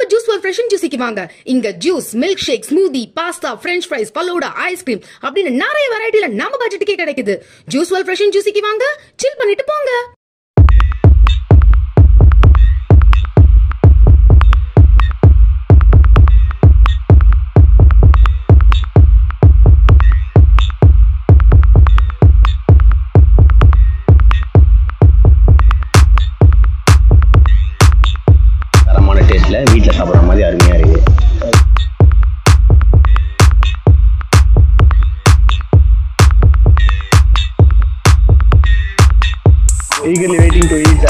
Juice world fresh ஜூஸிக்கு வாங்க இங்க juice milkshake smoothie pasta French fries falooda ice cream அப்படின்னு நிறைய வெரைட்டில நம்ம பட்ஜெட்டுக்கே கிடைக்குது ஜூஸ் வேர்ல்ட் ஃப்ரெஷ் ஜூஸிக்கு வாங்க சில் பண்ணிட்டு போங்க தரமான டேஸ்ட்டில் வீட்டில் சாப்பிட்ற மாதிரி அருமையாக இருக்குது eagerly waiting to eat.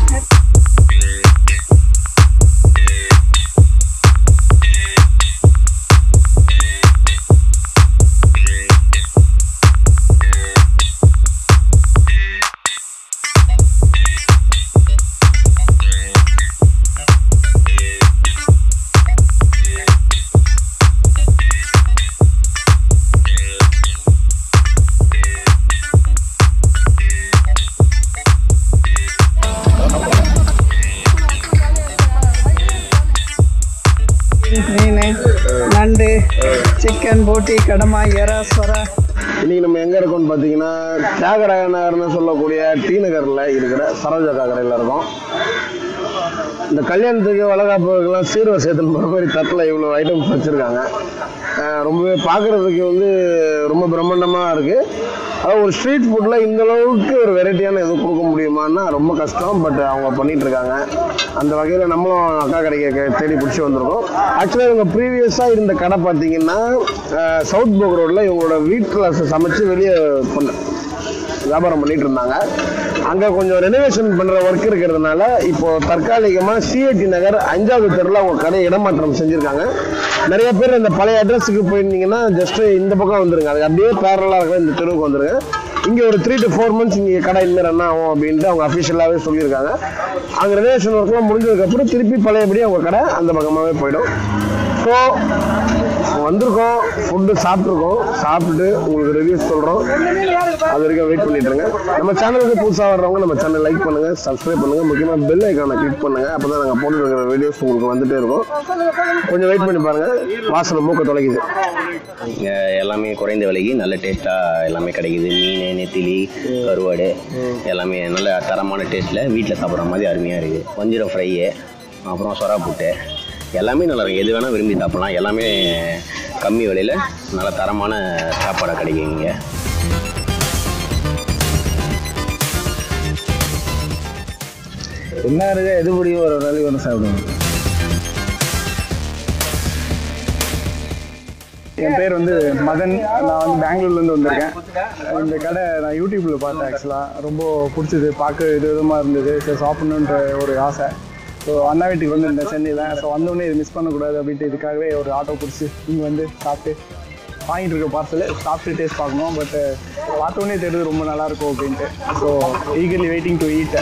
மீன் நண்டு சிக்கன் போட்டி கடமா எறா சொரா இன்னைக்கு நம்ம எங்க இருக்கோம்னு பார்த்தீங்கன்னா தியாகராய நகர்னு சொல்லக்கூடிய டி நகர்ல இருக்கிற சரோஜா கடையில் இருக்கோம் இந்த கல்யாணத்துக்கு வளகாப்புக்கெல்லாம் சீர்வ சேர்த்துன்னு போகிற மாதிரி தட்டில் இவ்வளோ ஐட்டம்ஸ் வச்சுருக்காங்க ரொம்பவே பார்க்குறதுக்கு வந்து ரொம்ப பிரம்மாண்டமாக இருக்குது அதாவது ஒரு ஸ்ட்ரீட் ஃபுட்டில் இந்த அளவுக்கு ஒரு வெரைட்டியான எதுவும் கொடுக்க முடியுமான்னா ரொம்ப கஷ்டம் பட் அவங்க பண்ணிட்டு இருக்காங்க அந்த வகையில் நம்மளும் அக்கா கடைக்கு கே- தேடி பிடிச்சி வந்திருக்கோம் ஆக்சுவலாக இவங்க ப்ரீவியஸாக இருந்த கடை பார்த்தீங்கன்னா அஹ், சவுத் போக் ரோட்டில் இவங்களோட வீட்டில் சமைச்சு வெளியே பண்ண வியாபாரம் பண்ணிட்டு இருந்தாங்க அங்கே கொஞ்சம் ரெனோவேஷன் பண்ணுற ஒர்க் இருக்கிறதுனால இப்போ தற்காலிகமாக சிஐடி நகர் அஞ்சாவது தெருவில் அவங்க கடையை இடமாற்றம் செஞ்சுருக்காங்க நிறைய பேர் இந்த பழைய அட்ரஸுக்கு போயிருந்தீங்கன்னா ஜஸ்ட் இந்த பக்கம் வந்துருங்க அது அப்படியே பேரலாக இருக்கிற இந்த தெருவுக்கு வந்துருங்க இங்கே ஒரு த்ரீ டு ஃபோர் மந்த்ஸ் இங்கே கடை இனிமேல் ரன் ஆகும் அப்படின்ட்டு அவங்க அஃபிஷியலாகவே சொல்லியிருக்காங்க அங்கே ரெனோவேஷன் ஒர்க்லாம் முடிஞ்சதுக்கப்புறம் திருப்பி பழையபடி அவங்க கடை அந்த பக்கமாகவே போயிடும் ஸோ வந்திருக்கோம் ஃபுட்டு சாப்பிட்ருக்கோம் சாப்பிட்டுட்டு உங்களுக்கு ரிவ்யூஸ் சொல்கிறோம் அது வரைக்கும் வெயிட் பண்ணிட்டு இருங்க நம்ம சேனலுக்கு புதுசாக வர்றவங்க நம்ம சேனல் லைக் பண்ணுங்க சப்ஸ்கிரைப் பண்ணுங்க முக்கியமாக பெல் ஐக்கானை கிளிக் பண்ணுங்க அப்போ தான் நாங்கள் போட்டுருக்கிற வீடியோஸ் உங்களுக்கு வந்துட்டே இருக்கும் கொஞ்சம் வெயிட் பண்ணி பாருங்க வாசனை மூக்க தொலைக்குது இங்கே எல்லாமே குறைந்த விலைக்கு நல்ல டேஸ்ட்டாக எல்லாமே கிடைக்குது மீன் நெத்திலி கருவாடு எல்லாமே நல்ல தரமான டேஸ்ட்டில் வீட்டில் சாப்பிட்ற மாதிரி அருமையாக இருக்குது வஞ்சிரம் ஃப்ரையு அப்புறம் சொரா புட்டு எல்லாமே நல்லா இருக்கும் எது வேணால் விரும்பி சாப்பிட்லாம் எல்லாமே கம்மி விலையில் நல்ல தரமான சாப்பாடாக கிடைக்கும் இங்கே என்ன இருக்கா எது பிடிக்கும் ஒரு நாளைக்கு ஒன்று சாப்பிடுவோம் என் பேர் வந்து மதன் நான் வந்து பெங்களூர்லேருந்து வந்திருக்கேன் இந்த கடை நான் யூடியூப்பில் பார்த்தேன் ஆக்சுவலாக ரொம்ப பிடிச்சது பார்க்க இது விதமாக இருந்தது சரி சாப்பிட்ணுன்ற ஒரு ஆசை ஸோ அண்ணா வீட்டுக்கு வந்து இந்த சென்னையில் ஸோ வந்தோடனே இது மிஸ் பண்ணக்கூடாது அப்படின்ட்டு இதுக்காகவே ஒரு ஆட்டோ பிடிச்சி இங்கே வந்து சாப்பிட்டு வாங்கிட்டு இருக்க பார்சல் சாப்பிட்டு டேஸ்ட் பார்க்கணும் பட் பார்த்தோன்னே தெரியுது ரொம்ப நல்லாயிருக்கும் அப்படின்ட்டு so eagerly waiting to eat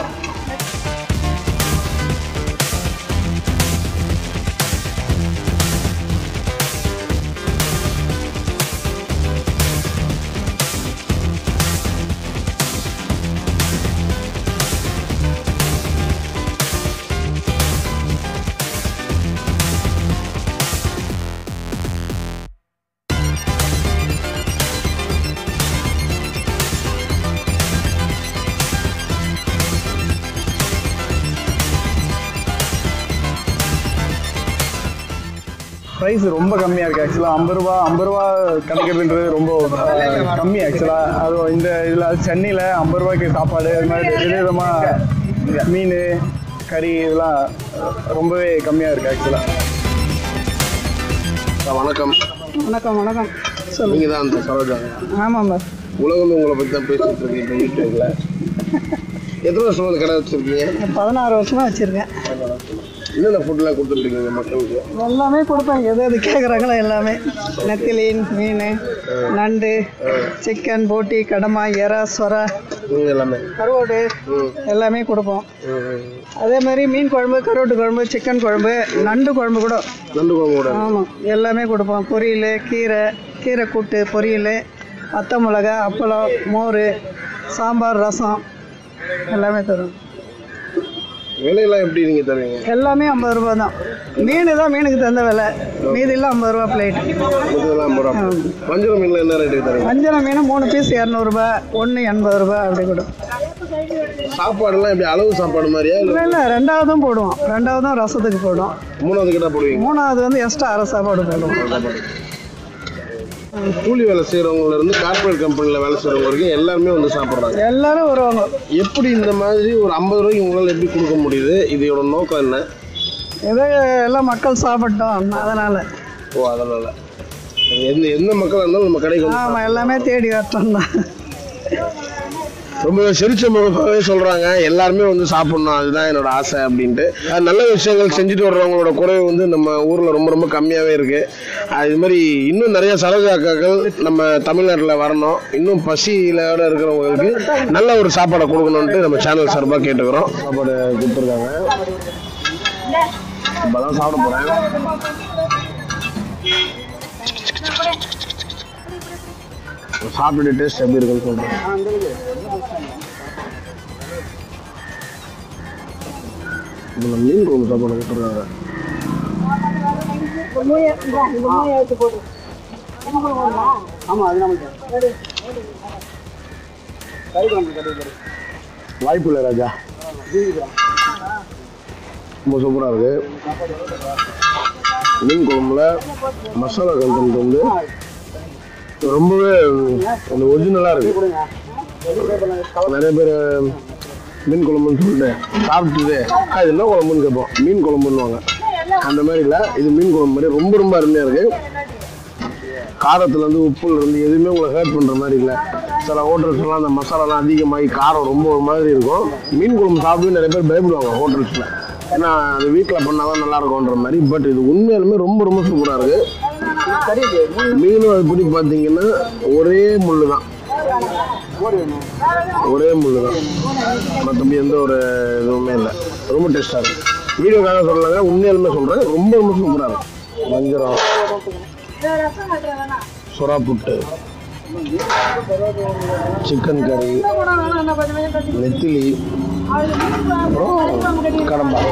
price ரொம்ப கம்மியாக இருக்குது ஆக்சுவலாக ஐம்பது ரூபா ஐம்பது ரூபா கிடைக்கிறதுன்றது ரொம்ப அஹ், கம்மி ஆக்சுவலாக அதுவும் இந்த இதில் சென்னையில் ஐம்பது ரூபாய்க்கு சாப்பாடு அது மாதிரி விதவிதமாக மீன் கறி இதெல்லாம் ரொம்பவே கம்மியாக இருக்குது ஆக்சுவலாக வணக்கம் வணக்கம் வணக்கம் நீங்கள் தான் அந்த சரோஜாங்க ஆமாம் உலகமே உங்களை பற்றி தான் பேசிட்டு இருக்கீங்க இப்போ யூடியூப்ல எத்தனை வருஷமா அந்த கடை வச்சிருக்கீங்க பதினாறு வருஷமா வச்சிருக்கேன் என்னென்ன ஃபுட்லாம் கொடுத்துருக்கீங்க மக்களுக்கு எல்லாமே கொடுப்பேன் எது எது கேட்குறாங்களோ எல்லாமே நெத்திலி மீன் நண்டு சிக்கன் போட்டி கடமா எறா சொரா ம், எல்லாமே கருவாடு எல்லாமே கொடுப்போம் ம், ம். அதே மாதிரி மீன் குழம்பு கருவாட்டு குழம்பு சிக்கன் குழம்பு நண்டு குழம்பு கூட நண்டு குழம்பு கூட ஆமாம் எல்லாமே கொடுப்போம் பொரியல் கீரை கீரை கூட்டு பொரியல் வத்த மிளகா அப்பளம் மோர் சாம்பார் ரசம் எல்லாமே தரும் விலையெல்லாம் எப்படி நீங்கள் தருவீங்க எல்லாமே ஐம்பது ரூபா தான் மீன் தான் மீனுக்கு தகுந்த விலை மீதிலாம் ஐம்பது ரூபா பிளேட் மொத்தத்தில் ஐம்பது ரூபா வஞ்சர மீனில் என்ன ரேட்டுக்கு தருவீங்க வஞ்சரம் மீன் மூணு பீஸ் இரநூறுபா ஒன்று எண்பது ரூபா அப்படி கூட சாப்பாடுலாம் எப்படி அளவு சாப்பாடு மாதிரியா இல்லை இல்லை இல்லை ரெண்டாவதும் போடுவோம் ரெண்டாவதும் ரசத்துக்கு போடுவோம் மூணாவது கிட்ட போடுவீங்க மூணாவது வந்து எக்ஸ்ட்ரா அரை சாப்பாடு போடுவோம் கூலி வேலை செய்கிறவங்கள இருந்து கார்பரேட் கம்பெனியில் வேலை செய்கிறவங்க வரைக்கும் எல்லாருமே வந்து சாப்பிட்றாங்க எல்லாரும் வருவாங்க எப்படி இந்த மாதிரி ஒரு ஐம்பது ரூபாய்க்கு உங்களால் எப்படி கொடுக்க முடியுது இதோட நோக்கம் என்ன ஏதோ எல்லாம் மக்கள் சாப்பிட்டோம் அதனால் ஓ அதனால் எந்த எந்த மக்களாக இருந்தாலும் நம்ம கடைக்கு வந்து ஆமாம் எல்லாமே தேடி வரட்டும் தான் ரொம்ப செரிச்ச முகமாகவே சொல்கிறாங்க எல்லாருமே வந்து சாப்பிட்ணும் அதுதான் என்னோட ஆசை அப்படின்ட்டு அது நல்ல விஷயங்கள் செஞ்சுட்டு வர்றவங்களோட குறைவு வந்து நம்ம ஊரில் ரொம்ப ரொம்ப கம்மியாகவே இருக்குது அது மாதிரி இன்னும் நிறைய சலகாக்காக்கள் நம்ம தமிழ்நாட்டில் வரணும் இன்னும் பசியிலோட இருக்கிறவங்களுக்கு நல்ல ஒரு சாப்பாடை கொடுக்கணுன்ட்டு நம்ம சேனல் சார்பாக கேட்டுக்கிறோம் சாப்பாடு கொடுத்துருக்காங்க இப்போதான் சாப்பிட போகிறேன் சாப்பிட்டுட்டு டேஸ்ட் எப்படி இருக்குன்னு சொல்கிறேன் இதில் மீன் குழம்பு சாப்பாடு கொடுத்துருக்காங்க வாய்ப்பு இல்லை ராஜா ரொம்ப சூப்பராக இருக்கு மீன் குழம்புல மசாலா கண்டென்ட் வந்து ரொம்பவே அந்த ஒரிஜினலாக இருக்கு நிறைய பேர் மீன் குழம்புன்னு சொல்லிட்டு சாப்பிட்டுட்டு "ஆ, இது என்ன குழம்புன்னு கேட்போம் மீன் குழம்புன்னுவாங்க அந்த மாதிரி இல்லை இது மீன் குழம்பு மாதிரி ரொம்ப ரொம்ப அருமையாக இருக்கு காரத்துலேருந்து உப்புல இருந்து எதுவுமே உங்களை ஹேர்ட் பண்ணுற மாதிரி இல்லை சில ஹோட்டல்ஸ்லாம் அந்த மசாலாலாம் அதிகமாகி காரம் ரொம்ப ஒரு மாதிரி இருக்கும் மீன் குழம்பு சாப்பிட்டு நிறைய பேர் பயப்படுவாங்க ஹோட்டல்ஸில் ஏன்னா அது வீட்டில் பண்ணால் தான் நல்லா இருக்கும்ன்ற மாதிரி பட் இது உண்மையாலுமே ரொம்ப ரொம்ப சூப்பராக இருக்குது மீனும் அது பிடி பார்த்தீங்கன்னா ஒரே முள்ளு தான் ஒரே முள்ளு தான் மற்றபடி எந்த ஒரு இதுவுமே இல்லை ரொம்ப டேஸ்ட்டாக இருக்கு வீடியோக்காக சொல்லலைங்க உண்மையாலுமே சொல்கிறேன் ரொம்ப ரொம்ப சூப்பராக இருக்கும் வஞ்சரம் சுறா புட்டு சிக்கன் கறி நெத்திலி அப்புறம் கடம்பா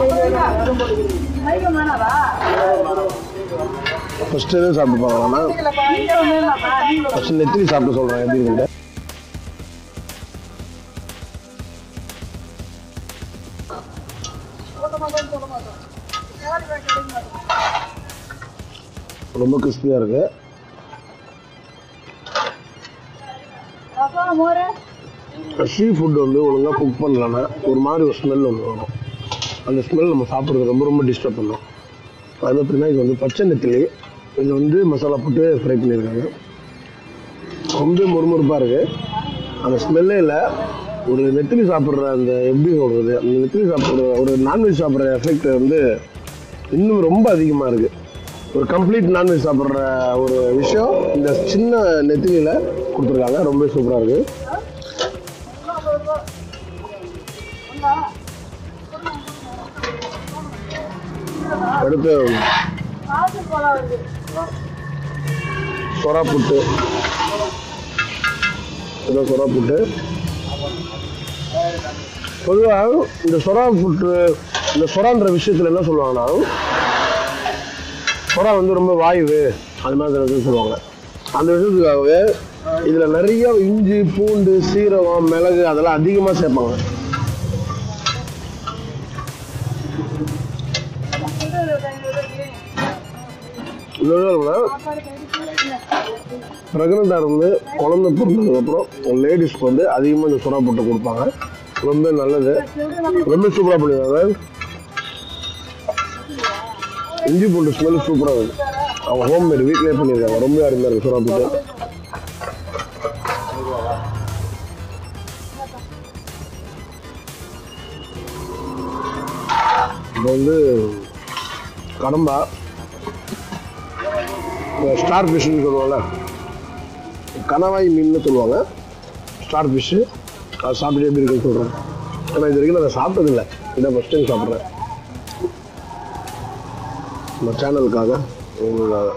ஃபஸ்ட்டு எதுவும் சாப்பிட்டு பார்க்கலாம்னா ஃபஸ்ட்டு நெத்திலி சாப்பிட்டு சொல்கிறேன் எப்படி இருக்குன்ட்டு ரொம்ப கிறிஸ்பியாக இருக்கு சீ ஃபுட் வந்து ஒழுங்காக குக் பண்ணலன்னா ஒரு மாதிரி ஒரு ஸ்மெல் ஒன்று வரும் அந்த ஸ்மெல் நம்ம சாப்பிட்றது ரொம்ப ரொம்ப டிஸ்டர்ப் பண்ணும் அது எப்படின்னா இது வந்து பச்சை நெத்திலி இது வந்து மசாலா போட்டு ஃப்ரை பண்ணியிருக்காங்க ரொம்ப முறுமுறுப்பாக இருக்குது அந்த ஸ்மெல்லே இல்லை ஒரு நெத்திலி சாப்பிட்ற அந்த எப்படி சொல்கிறது அந்த நெத்திலி சாப்பிட்ற ஒரு நான்வெஜ் சாப்பிட்ற எஃபெக்ட் வந்து இன்னும் ரொம்ப அதிகமாக இருக்குது ஒரு கம்ப்ளீட் நான்வெஜ் சாப்பிட்ற ஒரு விஷயம் இந்த சின்ன நெத்திலியில் கொடுத்துருக்காங்க ரொம்ப சூப்பராக இருக்குது அடுத்து சொரா புட்டு இதோ சொரா புட்டு பொதுவாக இந்த சொரா புட்டு இந்த சொரான்ற விஷயத்தில் என்ன சொல்லுவாங்கன்னா சொரா வந்து ரொம்ப வாய்வு அது மாதிரி வந்து சொல்லுவாங்க அந்த விஷயத்துக்காகவே இதில் நிறைய இஞ்சி பூண்டு சீரகம் மிளகு அதெல்லாம் அதிகமாக சேர்ப்பாங்க இன்னொன்று ப்ரெக்னெண்ட்டாக இருந்து குழந்தை பிறந்ததுக்கப்புறம் லேடிஸ்க்கு வந்து அதிகமாக இந்த சுறா போட்டு கொடுப்பாங்க ரொம்ப நல்லது ரொம்ப சூப்பராக பண்ணிடுவாங்க இஞ்சி பூண்டு ஸ்மெல் சூப்பராக இருக்குது அவங்க ஹோம் மேட் வீட்லேயே பண்ணியிருக்காங்க ரொம்ப அருமையாக இருக்குது சுறா போட்டு இப்போ வந்து கடம்பா ஸ்டார் ஃபிஷ்னு சொல்லுவாங்கல்ல கணவாய் மீன்னு சொல்லுவாங்க ஸ்டார் ஃபிஷ்ஷு அது சாப்பிட்டு எப்படி இருக்குன்னு சொல்கிறேன் ஏன்னா இது வரைக்கும் நான் சாப்பிட்டதில்லை இதான் ஃபஸ்ட் டைம் சாப்பிட்றேன் நம்ம சேனலுக்காக உங்களுக்காக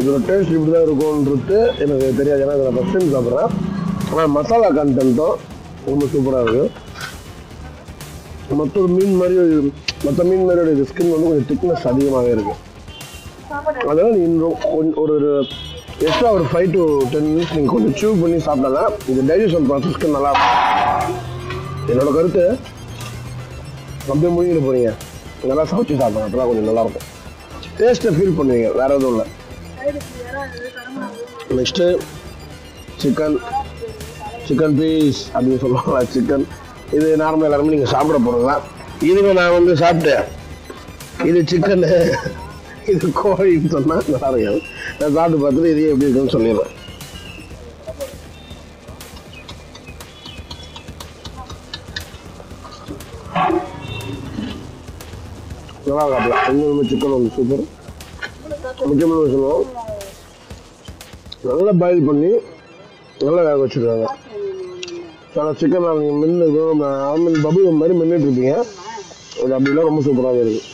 இதோட டேஸ்ட் இப்படி தான் இருக்கும்ன்றது எனக்கு தெரியாது ஏன்னா இதில் ஃபஸ்ட் டைம் சாப்பிட்றேன் ஆனால் மசாலா கண்டென்ட்டும் ரொம்ப சூப்பராக இருக்குது மற்ற மீன் மாதிரி மற்ற மீன் மாதிரியோட இது ஸ்கின் வந்து கொஞ்சம் திக்னஸ் அதிகமாகவே இருக்குது அதனால் இன்னும் கொஞ்சம் ஒரு ஒரு எக்ஸ்ட்ரா ஒரு ஃபைவ் டு டென் மினிட்ஸ் நீங்கள் கொஞ்சம் சூவ் பண்ணி சாப்பிட்டா இது டைஜஷன் ப்ராசஸ்க்கு நல்லா இருக்கும் என்னோட கருத்து அப்படியே முழுங்கிட்டு போறீங்க நல்லா சமைச்சு சாப்பிடுங்க அப்பதான் கொஞ்சம் நல்லா இருக்கும் டேஸ்ட்டை ஃபீல் பண்ணுவீங்க வேற எதுவும் இல்லை நெக்ஸ்ட்டு சிக்கன் சிக்கன் பீஸ் அப்படின்னு சொல்லுவாங்களா சிக்கன் இது நார்மல் எல்லாருமே நீங்கள் சாப்பிட போகிறது தான் இதுக்கு நான் வந்து சாப்பிட்டேன் இது சிக்கன் இது கோழின்னு சொன்னால் நல்லா இருக்கும் நான் சாப்பிட்டு பார்த்துட்டு இது எப்படி இருக்குன்னு சொல்லிடுறேன் நல்லா சாப்பிடலாம் இன்னொன்று சிக்கன் வந்து சூப்பர் முக்கியமான விஷயம் நல்லா பாயில் பண்ணி நல்லா வேக வச்சுருக்காங்க ஆனால் சிக்கன் நீங்கள் மென்று ஐ மீன் பபுள் மாதிரி மென்னுட்டு இருப்பீங்க அது அப்படிலாம் ரொம்ப சூப்பராகவே இருக்குது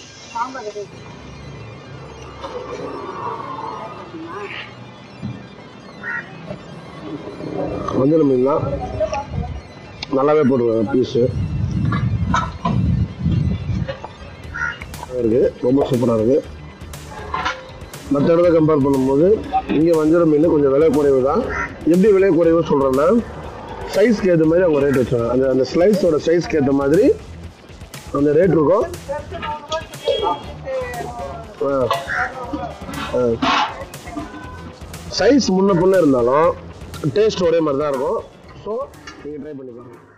மஞ்சள் மீன் தான் நல்லாவே போட்டுருக்காங்க பீஸு இருக்கு ரொம்ப சூப்பராக இருக்கு மற்ற இடத்த கம்பேர் பண்ணும்போது இங்கே வஞ்சர மீன் கொஞ்சம் விலை குறைவு தான் எப்படி விலை குறைவு சொல்கிறேன்னா சைஸ்க்கு ஏற்ற மாதிரி அவங்க ரேட் வச்சாங்க அந்த அந்த ஸ்லைஸோட சைஸ்க்கு ஏற்ற மாதிரி அந்த ரேட் இருக்கும் சைஸ் முன்ன பின்ன இருந்தாலும் டேஸ்ட் ஒரே மாதிரி தான் இருக்கும் ஸோ நீங்கள் ட்ரை பண்ணிக்கலாம்